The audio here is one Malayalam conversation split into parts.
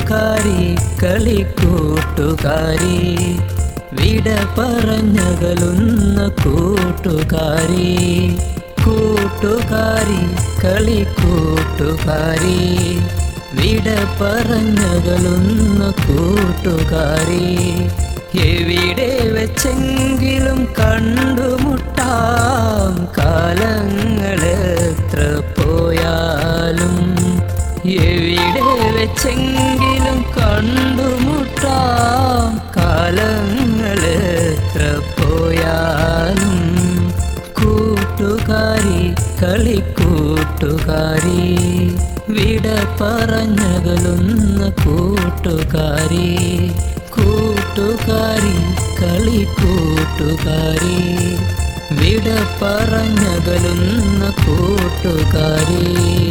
കൂട്ടുകാരി കളിക്കൂട്ടുകാരി വിട പറഞ്ഞകലുന്ന കൂട്ടുകാരി കൂട്ടുകാരി കളിക്കൂട്ടുകാരി വിട പറഞ്ഞകലുന്ന കൂട്ടുകാരി എവിടെ വെച്ചെങ്കിലും കണ്ടുമുട്ടാം കാലങ്ങളെത്ര പോയാലും എവിടെ വെച്ചെങ്കിലും കണ്ടുമുട്ടാം കാലങ്ങളെത്ര പോയാലും കൂട്ടുകാരി കളിക്കൂട്ടുകാരി വിട പറഞ്ഞകലുന്ന കൂട്ടുകാരി കൂട്ടുകാരി കളിക്കൂട്ടുകാരി വിട പറഞ്ഞകലുന്ന കൂട്ടുകാരി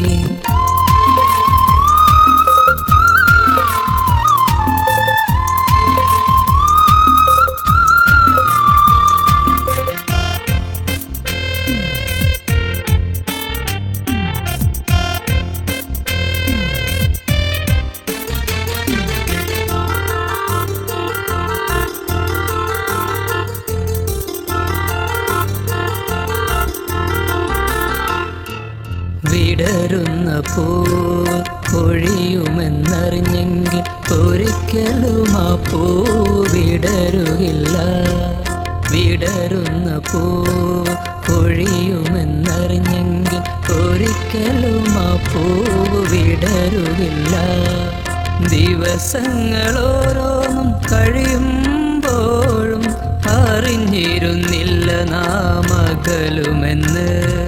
വിടരുന്ന പൂ പൊഴിയുമെന്നറിഞ്ഞെങ്കിൽ ഒരിക്കലും ആ പൂ വിടരുകില്ല വിടരുന്ന പൂ പൊഴിയുമെന്നറിഞ്ഞെങ്കിൽ ഒരിക്കലും ആ പൂ വിടരുകില്ല ദിവസങ്ങളോരോന്നും കഴിയുമ്പോഴും അറിഞ്ഞിരുന്നില്ല നാം അകലുമെന്ന്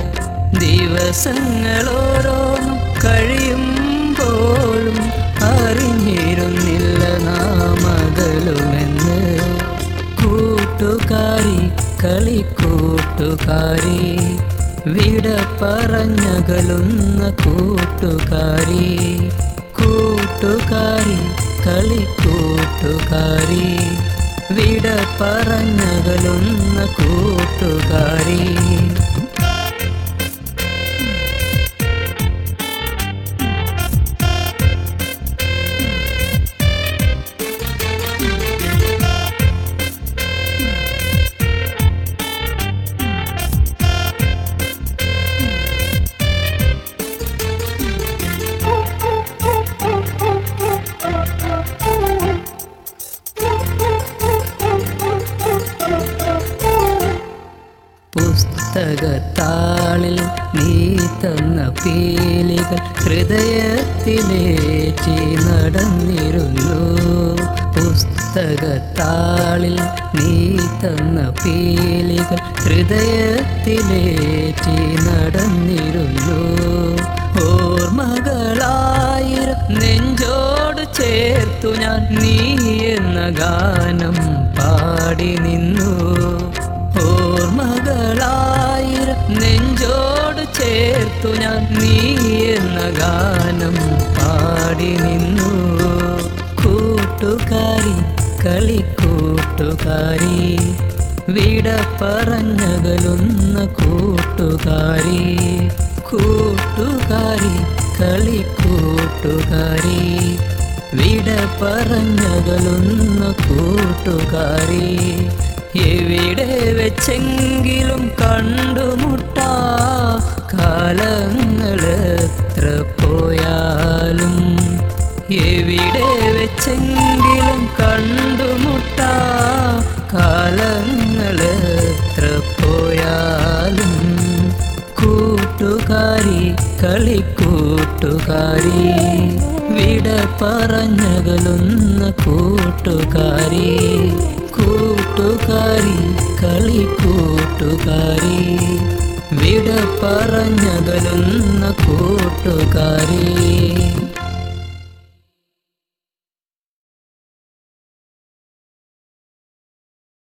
ദിവസങ്ങളോരോന്നും കഴിയുമ്പോഴും അറിഞ്ഞിരുന്നില്ല നാം അകലുമെന്ന് കൂട്ടുകാരി കളിക്കൂട്ടുകാരി വിട പറഞ്ഞകലുന്ന കൂട്ടുകാരി കൂട്ടുകാരി കളിക്കൂട്ടുകാരി വിട പറഞ്ഞകലുന്ന കൂട്ടുകാരി പുസ്തകത്താളിൽ നീ തന്ന പീലികൾ ഹൃദയത്തിലേറ്റി നടന്നിരുന്നു പുസ്തകത്താളിൽ നീ തന്ന പീലികൾ ഹൃദയത്തിലേറ്റി നടന്നിരുന്നു ഓർമ്മകളായിരം നെഞ്ചോട് ചേർത്തു ഞാൻ നീ എന്ന ഗാനം പാടി നിന്നു ഓർമ്മകളായിരം നെഞ്ചോട് ചേർത്തു ഞാൻ നീ എന്ന ഗാനം പാടി നിന്നു കൂട്ടുകാരി കളിക്കൂട്ടുകാരി വിട പറഞ്ഞകലുന്ന കൂട്ടുകാരി കൂട്ടുകാരി കളിക്കൂട്ടുകാരി വിട പറഞ്ഞകലുന്ന കൂട്ടുകാരി എവിടെ വെച്ചെങ്കിലും കണ്ടുമുട്ടാ കാലങ്ങളെത്ര പോയാലും എവിടെ വെച്ചെങ്കിലും കണ്ടുമുട്ടാ കാലങ്ങളെത്ര പോയാലും കൂട്ടുകാരി കളിക്കൂട്ടുകാരി വിട പറഞ്ഞകലുന്ന കൂട്ടുകാരി കൂട്ടുകാരി കളിക്കൂട്ടുകാരി വിട പറഞ്ഞകലുന്ന കൂട്ടുകാരി